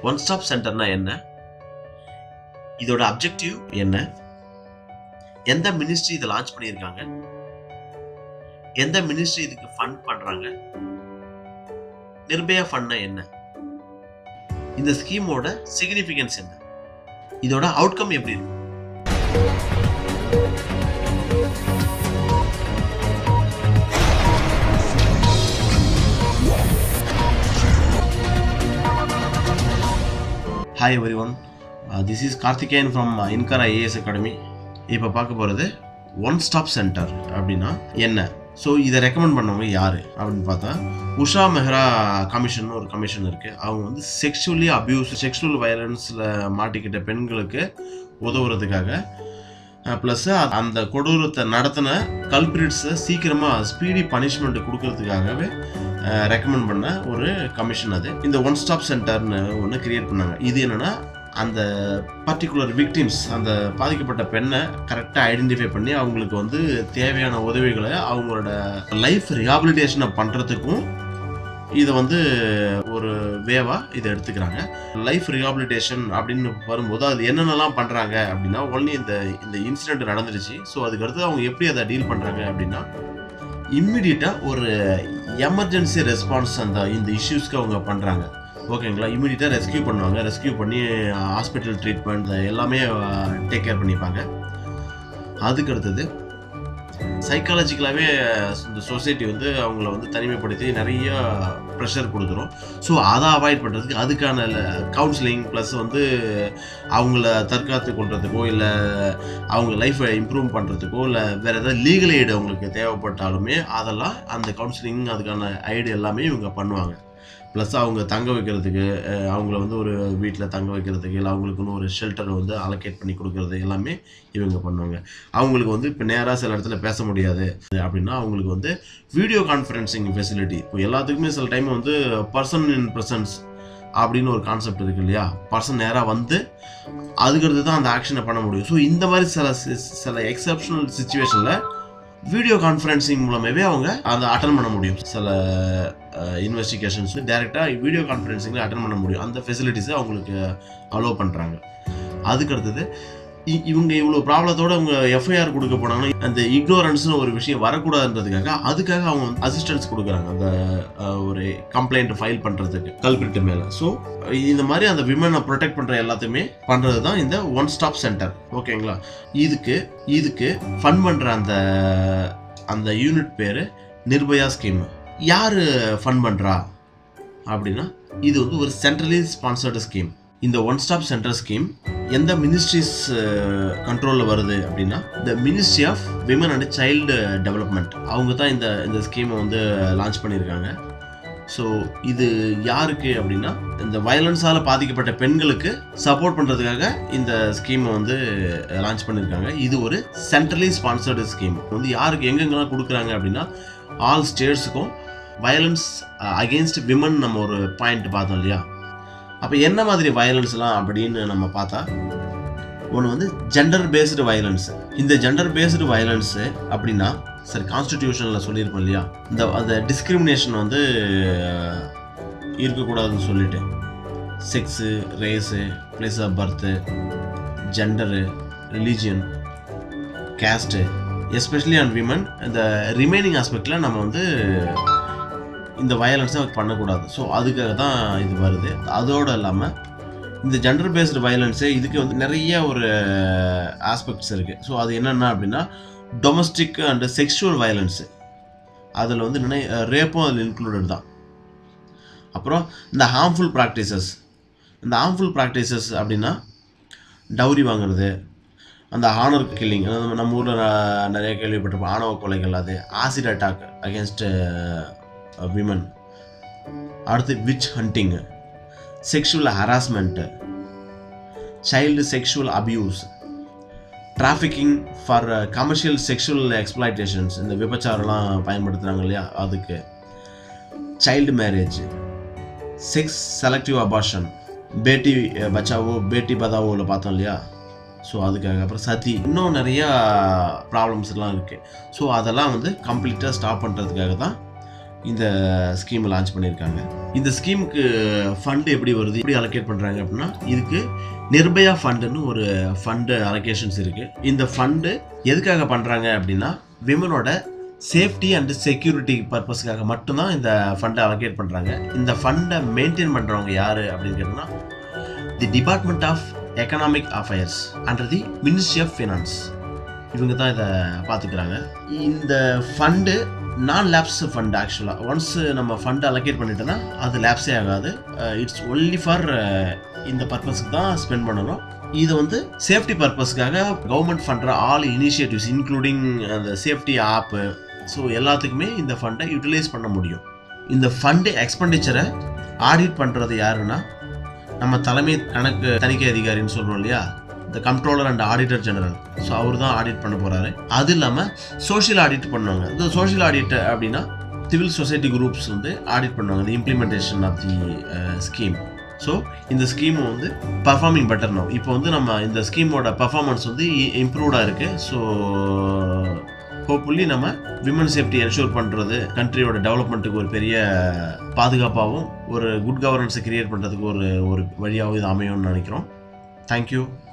one stop சென்டர்னா என்ன இதோட objective என்ன எந்த மினிஸ்ட்ரி இதை லான்ச் பண்ணியிருக்காங்க எந்த மினிஸ்ட்ரி இதுக்கு ஃபண்ட் பண்றாங்க நிர்பயா ஃபண்ட்னா என்ன இந்த ஸ்கீமோட சிக்னிஃபிகன்ஸ் என்ன இதோட அவுட்கம் எப்படி இருக்கும் hi everyone this is Karthikeyan from இன்கர் ஐஏஎஸ் அகாடமி இப்போ பார்க்க போகிறது ஒன் ஸ்டாப் சென்டர் அப்படின்னா என்ன ஸோ இதை ரெக்கமெண்ட் பண்ணவங்க யார் அப்படின்னு பார்த்தா உஷா மெஹ்ரா கமிஷன் ஒரு கமிஷன் இருக்குது அவங்க வந்து செக்ஷுவலி அப்யூஸ் செக்ஷுவல் வயலன்ஸில் மாட்டிக்கிட்ட பெண்களுக்கு உதவுறதுக்காக ப்ளஸ் அந்த கொடூரத்தை நடத்தின கல்பிரிட்ஸை சீக்கிரமாக ஸ்பீடி பனிஷ்மெண்ட் கொடுக்கறதுக்காகவே ரெக்கமெண்ட் பண்ண ஒரு கமிஷன் அது இந்த ஒன் ஸ்டாப் சென்டர்னு ஒன்று கிரியேட் பண்ணாங்க இது என்னென்னா அந்த பர்டிகுலர் விக்டிம்ஸ் அந்த பாதிக்கப்பட்ட பெண்ணை கரெக்டாக ஐடென்டிஃபை பண்ணி அவங்களுக்கு வந்து தேவையான உதவிகளை அவங்களோட லைஃப் ரிஹாபிலிட்டேஷனை பண்ணுறதுக்கும் இதை வந்து ஒரு வேவா இதை எடுத்துக்கிறாங்க லைஃப் ரிஹாபிலிட்டேஷன் அப்படின்னு வரும்போது அது என்னென்னலாம் பண்ணுறாங்க அப்படின்னா ஒன்லி இந்த இந்த இன்சிடென்ட் நடந்துருச்சு ஸோ அதுக்கடுத்து அவங்க எப்படி அதை டீல் பண்ணுறாங்க அப்படின்னா இம்மிடியட்டாக ஒரு எமர்ஜென்சி ரெஸ்பான்ஸ் அந்த இந்த இஷ்யூஸ்க்கு அவங்க பண்ணுறாங்க ஓகேங்களா இமீடியட்டாக ரெஸ்கியூ பண்ணுவாங்க ரெஸ்கியூ பண்ணி ஹாஸ்பிட்டல் ட்ரீட்மெண்ட் எல்லாமே டேக் கேர் பண்ணிப்பாங்க அதுக்கு அடுத்தது சைக்காலஜிக்கலாகவே இந்த சொசைட்டி வந்து அவங்கள வந்து தனிமைப்படுத்தி நிறைய ப்ரெஷர் கொடுத்துரும் ஸோ அதை அவாய்ட் பண்ணுறதுக்கு அதுக்கான கவுன்சிலிங் ப்ளஸ் வந்து அவங்கள தற்காத்து கொள்றதுக்கோ இல்லை அவங்க லைஃப்பை இம்ப்ரூவ் பண்ணுறதுக்கோ இல்லை வேறு ஏதாவது லீகல் எய்டு அவங்களுக்கு தேவைப்பட்டாலுமே அதெல்லாம் அந்த கவுன்சிலிங் அதுக்கான ஐடு எல்லாமே இவங்க பண்ணுவாங்க ப்ளஸ் அவங்க தங்க வைக்கிறதுக்கு அஹ், அவங்கள வந்து ஒரு வீட்டில் தங்க வைக்கிறதுக்கு இல்லை அவங்களுக்குன்னு ஒரு ஷெல்டர் வந்து அலோகேட் பண்ணி கொடுக்கறது எல்லாமே இவங்க பண்ணுவாங்க அவங்களுக்கு வந்து இப்போ நேராக சில இடத்துல பேச முடியாது அப்படின்னா அவங்களுக்கு வந்து வீடியோ கான்ஃபரன்சிங் ஃபெசிலிட்டி இப்போ எல்லாத்துக்குமே சில டைம் வந்து பர்சன் இன் ப்ரெசன்ஸ் அப்படின்னு ஒரு கான்செப்ட் இருக்கு இல்லையா பர்சன் நேராக வந்து அதுக்கடுத்து தான் அந்த ஆக்ஷனை பண்ண முடியும் ஸோ இந்த மாதிரி சில சி- சில எக்ஸப்ஷனல் சுச்சுவேஷனில் வீடியோ கான்ஃபரன்சிங் மூலமாகவே அவங்க அதை அட்டன் பண்ண முடியும் சில இன்வெஸ்டிகேஷன்ஸ் டேரெக்டாக வீடியோ கான்ஃபரன்சிங்கில் அட்டன் பண்ண முடியும் அந்த ஃபெசிலிட்டிஸை அவங்களுக்கு அலோவ் பண்ணுறாங்க அதுக்கு அடுத்தது இ- இவங்க இவ்வளோ ப்ராப்ளத்தோட அவங்க எஃப்ஐஆர் கொடுக்க போனாங்கன்னா அந்த இக்னோரன்ஸ்னு ஒரு விஷயம் வரக்கூடாதுன்றதுக்காக அதுக்காக அவங்க அசிஸ்டன்ஸ் கொடுக்குறாங்க அந்த அஹ், ஒரு கம்ப்ளைண்ட் ஃபைல் பண்ணுறதுக்கு கல்பிரிட்டு மேலே ஸோ இந்த மாதிரி அந்த விமனை ப்ரொடெக்ட் பண்ணுற எல்லாத்தையுமே பண்ணுறது தான் இந்த ஒன் ஸ்டாப் சென்டர் ஓகேங்களா இதுக்கு இதுக்கு ஃபன் பண்ணுற அந்த அந்த யூனிட் பேர் நிர்பயா ஸ்கீம் யார் ஃபன் பண்ணுறா அப்படின்னா இது வந்து ஒரு சென்ட்ரலி ஸ்பான்சர்டு ஸ்கீம் இந்த ஒன் ஸ்டாப் சென்டர் ஸ்கீம் எந்த மினிஸ்ட்ரிஸ் கண்ட்ரோலில் வருது அப்படின்னா இந்த ministry of women and child development அவங்க தான் இந்த இந்த ஸ்கீமை வந்து லான்ச் பண்ணியிருக்காங்க ஸோ இது யாருக்கு அப்படின்னா இந்த வயலன்ஸால் பாதிக்கப்பட்ட பெண்களுக்கு சப்போர்ட் பண்ணுறதுக்காக இந்த ஸ்கீமை வந்து லான்ச் பண்ணியிருக்காங்க இது ஒரு சென்ட்ரலி ஸ்பான்சர்டு ஸ்கீம் வந்து யாருக்கு எங்கெங்கெல்லாம் கொடுக்குறாங்க அப்படின்னா ஆல் ஸ்டேட்ஸுக்கும் வயலன்ஸ் அகெயின்ஸ்ட் விமன் நம்ம ஒரு பாயிண்ட் பார்த்தோம் இல்லையா அப்போ என்ன மாதிரி வயலன்ஸ்லாம் அப்படின்னு நம்ம பார்த்தா ஒன்று வந்து ஜெண்டர் பேஸ்டு வயலன்ஸ் இந்த ஜெண்டர் பேஸ்டு வயலன்ஸு அப்படின்னா சரி கான்ஸ்டிடியூஷனில் சொல்லியிருப்போம் இல்லையா இந்த அந்த டிஸ்கிரிமினேஷன் வந்து அஹ், இருக்கக்கூடாதுன்னு சொல்லிட்டு sex race place of birth gender religion caste especially on women இந்த ரிமைனிங் ஆஸ்பெக்டில் நம்ம வந்து இந்த வயலன்ஸை பண்ணக்கூடாது ஸோ அதுக்காக தான் இது வருது அதோடு இல்லாமல் இந்த ஜெண்டர் பேஸ்டு வயலன்ஸு இதுக்கு வந்து நிறைய ஒரு ஆஸ்பெக்ட்ஸ் இருக்குது ஸோ அது என்னென்ன அப்படின்னா டொமஸ்டிக் அண்ட் செக்ஷுவல் வயலன்ஸு அதில் வந்து நிறைய ரேப்பும் அதில் இன்க்ளூடட் தான் அப்புறம் இந்த ஹார்ம்ஃபுல் ப்ராக்டிசஸ் இந்த ஹார்ம்ஃபுல் ப்ராக்டிசஸ் அப்படின்னா டவுரி வாங்குறது அந்த ஹானர் கில்லிங் நம்ம ஊரில் நிறைய கேள்விப்பட்டிருப்போம் ஆணவ கொலைகள் அது ஆசிட் அட்டாக் அகேன்ஸ்ட் விமன் அடுத்து witch hunting sexual harassment child sexual abuse trafficking for commercial sexual exploitations இந்த விபச்சாரம்லாம் பயன்படுத்துகிறாங்க இல்லையா அதுக்கு child marriage sex selective abortion Beti Bachao பேட்டி பதாவோவில் பார்த்தோம் இல்லையா ஸோ அதுக்காக அப்புறம் சதி இன்னும் நிறையா ப்ராப்ளம்ஸ்லாம் இருக்குது ஸோ அதெல்லாம் வந்து கம்ப்ளீட்டாக ஸ்டாப் பண்ணுறதுக்காக தான் இந்த ஸ்கீம் லான்ச் பண்ணியிருக்காங்க இந்த ஸ்கீமுக்கு ஃபண்டு எப்படி வருது எப்படி அலோகேட் பண்ணுறாங்க அப்படின்னா இதுக்கு நிர்பயா ஃபண்டுன்னு ஒரு ஃபண்டு அலோகேஷன்ஸ் இருக்குது இந்த ஃபண்டு எதுக்காக பண்ணுறாங்க அப்படின்னா விமனோட சேஃப்டி அண்ட் செக்யூரிட்டி பர்பஸ்க்காக மட்டும்தான் இந்த ஃபண்டை அலோகேட் பண்ணுறாங்க இந்த ஃபண்டை மெயின்டைன் பண்ணுறவங்க யார் அப்படின்னு கேட்டிங்கன்னா the department of economic affairs under the ministry of finance இவங்க தான் இதை பார்த்துக்கிறாங்க இந்த ஃபண்டு நான் லேப்ஸ் ஃபண்ட் ஆக்சுவலாக ஒன்ஸ் நம்ம ஃபண்ட் அலோகேட் பண்ணிட்டோன்னா அது லேப்ஸே ஆகாது இட்ஸ் ஒன்லி ஃபார் இந்த பர்பஸ்க்கு தான் ஸ்பெண்ட் பண்ணணும் இது வந்து சேஃப்டி பர்பஸ்க்காக கவர்மெண்ட் பண்ணுற ஆல் இனிஷியேட்டிவ்ஸ் இன்க்ளூடிங் அந்த சேஃப்டி ஆப்பு ஸோ எல்லாத்துக்குமே இந்த ஃபண்டை யூட்டிலைஸ் பண்ண முடியும் இந்த ஃபண்டு எக்ஸ்பெண்டிச்சரை ஆடிட் பண்ணுறது யாருன்னா நம்ம தலைமை கணக்கு தணிக்கை அதிகாரின்னு சொல்கிறோம் இல்லையா இந்த controller and auditor general so அவர் தான் ஆடிட் பண்ண போகிறாரு அது இல்லாமல் சோஷியல் ஆடிட் பண்ணுவாங்க இந்த சோஷியல் ஆடிட் அப்படின்னா சிவில் சொசைட்டி குரூப்ஸ் வந்து ஆடிட் பண்ணுவாங்க இந்த implementation of the scheme so இந்த ஸ்கீம் வந்து பர்ஃபார்மிங் பெட்டர் நோ இப்போ வந்து நம்ம இந்த ஸ்கீமோட பர்ஃபார்மன்ஸ் வந்து இம்ப்ரூவ்டாக இருக்குது ஸோ ஹோப்ஃபுல்லி நம்ம விமன் சேஃப்டி என்ஷூர் பண்ணுறது கண்ட்ரியோட டெவலப்மெண்ட்டுக்கு ஒரு பெரிய பாதுகாப்பாகவும் ஒரு குட் கவர்னன்ஸை கிரியேட் பண்ணுறதுக்கு ஒரு ஒரு வழியாகவும் இது அமையும்னு நினைக்கிறோம் தேங்க்யூ